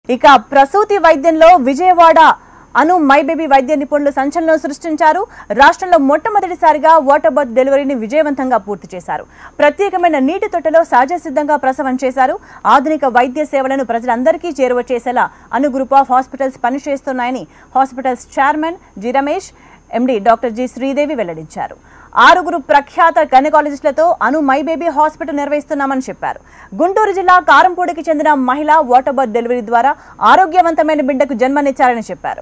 ఇక ప్రసూతి వైద్యంలో విజయవాడ అను మై బేబీ వైద్య నిపుణులు సంచలనం సృష్టించారు రాష్ట్రంలో మొట్టమొదటిసారిగా వాటర్ బర్త్ డెలివరీని విజయవంతంగా పూర్తి చేశారు ప్రత్యేకమైన నీటి తొట్టెలో సహజ సిద్ధంగా ప్రసవం చేశారు ఆధునిక వైద్య సేవలను ప్రజలందరికీ చేరువ చేసేలా అను గ్రూప్ ఆఫ్ హాస్పిటల్స్ పనిచేస్తున్నాయని hospitals chairman G Ramesh MD doctor G Sridevi వెల్లడించారు ఆరుగురు ప్రఖ్యాత గైనకాలజిస్టులతో అను మై బేబీ హాస్పిటల్ నిర్వహిస్తున్నామని చెప్పారు గుంటూరు జిల్లా కారంపూడికి చెందిన మహిళ వాటర్ బర్త్ డెలివరీ ద్వారా ఆరోగ్యవంతమైన బిడ్డకు జన్మనిచ్చారని చెప్పారు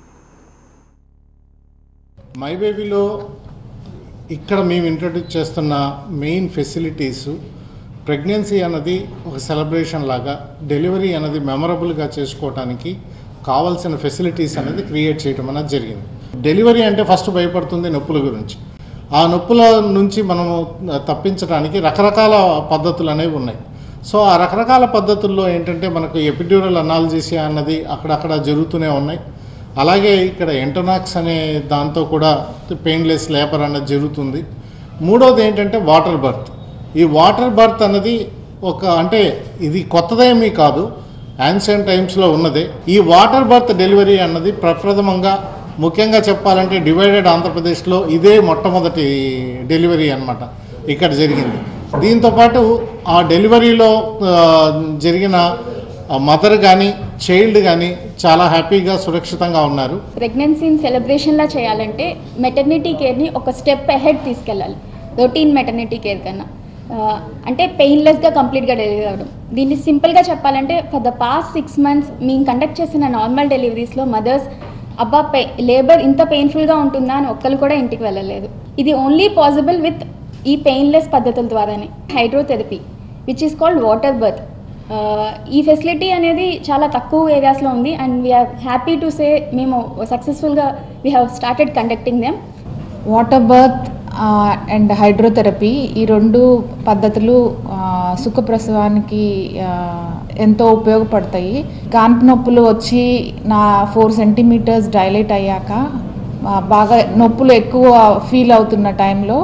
మై బేబీలో ఇక్కడ మేము ఇంట్రడ్యూస్ చేస్తున్న మెయిన్ ఫెసిలిటీస్ ప్రెగ్నెన్సీ అన్నది ఒక సెలబ్రేషన్ లాగా డెలివరీ అన్నది మెమరబుల్గా చేసుకోవడానికి కావాల్సిన ఫెసిలిటీస్ అనేది క్రియేట్ చేయడం అనేది జరిగింది డెలివరీ అంటే ఫస్ట్ భయపడుతుంది నొప్పుల గురించి ఆ నొప్పుల నుంచి మనము తప్పించడానికి రకరకాల పద్ధతులు అనేవి ఉన్నాయి సో ఆ రకరకాల పద్ధతుల్లో ఏంటంటే మనకు ఎపిడ్యూరల్ అనాలజీసియా అన్నది అక్కడక్కడ జరుగుతూనే ఉన్నాయి అలాగే ఇక్కడ ఎంటోనాక్స్ అనే దాంతో కూడా పెయిన్లెస్ లేబర్ అన్నది జరుగుతుంది మూడోది ఏంటంటే వాటర్ బర్త్ ఈ వాటర్ బర్త్ అన్నది ఒక అంటే ఇది కొత్తదేమీ కాదు యాన్షియన్ టైమ్స్లో ఉన్నదే ఈ వాటర్ బర్త్ డెలివరీ అన్నది ప్రప్రథమంగా ముఖ్యంగా చెప్పాలంటే డివైడెడ్ ఆంధ్రప్రదేశ్లో ఇదే మొట్టమొదటి డెలివరీ అన్నమాట ఇక్కడ జరిగింది దీంతోపాటు ఆ డెలివరీలో ఆ, జరిగిన మదర్ కానీ చైల్డ్ కానీ చాలా హ్యాపీగా సురక్షితంగా ఉన్నారు ప్రెగ్నెన్సీని సెలబ్రేషన్లా చేయాలంటే మెటర్నిటీ కేర్ని ఒక స్టెప్ అహెడ్ తీసుకెళ్ళాలి రొటీన్ మెటర్నిటీ కేర్ కన్నా ఆ, అంటే పెయిన్లెస్గా కంప్లీట్గా డెలివరీ అవ్వడం దీన్ని సింపుల్గా చెప్పాలంటే for the past six months మేము కండక్ట్ చేసిన నార్మల్ డెలివరీస్లో మదర్స్ అబ్బా పె లేబర్ ఇంత పెయిన్ఫుల్గా ఉంటుందా అని ఒక్కరు కూడా ఇంటికి వెళ్ళలేదు ఇది ఓన్లీ పాసిబుల్ విత్ ఈ పెయిన్లెస్ పద్ధతుల ద్వారానే hydrotherapy which is called water birth ఈ ఫెసిలిటీ అనేది చాలా తక్కువ ఏరియాస్లో ఉంది and we are happy to say మేము సక్సెస్ఫుల్గా we have started conducting them water birth and hydrotherapy ఈ రెండు పద్ధతులు ఆ, సుఖప్రసవానికి ఆ, ఎంతో ఉపయోగపడతాయి కాన్పు నొప్పులు వచ్చి నా ఫోర్ సెంటీమీటర్స్ డైలేట్ అయ్యాక ఆ, బాగా నొప్పులు ఎక్కువ ఫీల్ అవుతున్న టైంలో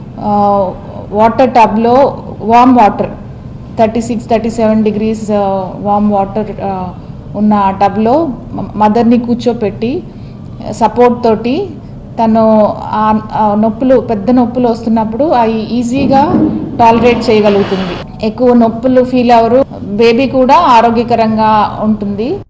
వాటర్ టబ్లో warm water thirty six thirty seven degrees warm water ఉన్న ఆ టబ్లో మదర్ని కూర్చోపెట్టి సపోర్ట్ తోటి తను ఆ ఆ నొప్పులు పెద్ద నొప్పులు వస్తున్నప్పుడు అవి ఈజీగా టాలరేట్ చేయగలుగుతుంది ఎక్కువ నొప్పులు ఫీల్ అవరు బేబీ కూడా ఆరోగ్యకరంగా ఉంటుంది